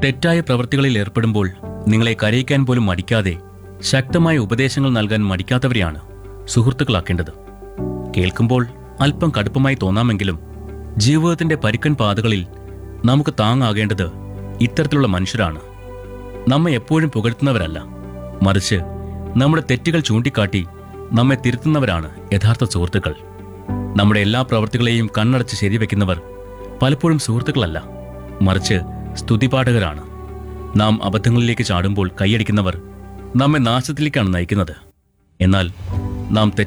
തെറ്റായ പ്രവൃത്തികളിൽ ഏർപ്പെടുമ്പോൾ നിങ്ങളെ കരയിക്കാൻ പോലും മടിക്കാതെ ശക്തമായ ഉപദേശങ്ങൾ നൽകാൻ മടിക്കാത്തവരെയാണ് സുഹൃത്തുക്കളാക്കേണ്ടത് കേൾക്കുമ്പോൾ അല്പം കടുപ്പമായി തോന്നാമെങ്കിലും ജീവിതത്തിന്റെ പരുക്കൻ പാതകളിൽ നമുക്ക് താങ്ങാകേണ്ടത് ഇത്തരത്തിലുള്ള മനുഷ്യരാണ് നമ്മെ എപ്പോഴും പുകഴ്ത്തുന്നവരല്ല മറിച്ച് നമ്മുടെ തെറ്റുകൾ ചൂണ്ടിക്കാട്ടി നമ്മെ തിരുത്തുന്നവരാണ് യഥാർത്ഥ സുഹൃത്തുക്കൾ നമ്മുടെ എല്ലാ പ്രവൃത്തികളെയും കണ്ണടച്ച് ശരിവെക്കുന്നവർ പലപ്പോഴും സുഹൃത്തുക്കളല്ല മറിച്ച് സ്തുതിപാഠകരാണ് നാം അബദ്ധങ്ങളിലേക്ക് ചാടുമ്പോൾ കൈയടിക്കുന്നവർ നമ്മെ നാശത്തിലേക്കാണ് നയിക്കുന്നത് എന്നാൽ നാം തെറ്റ്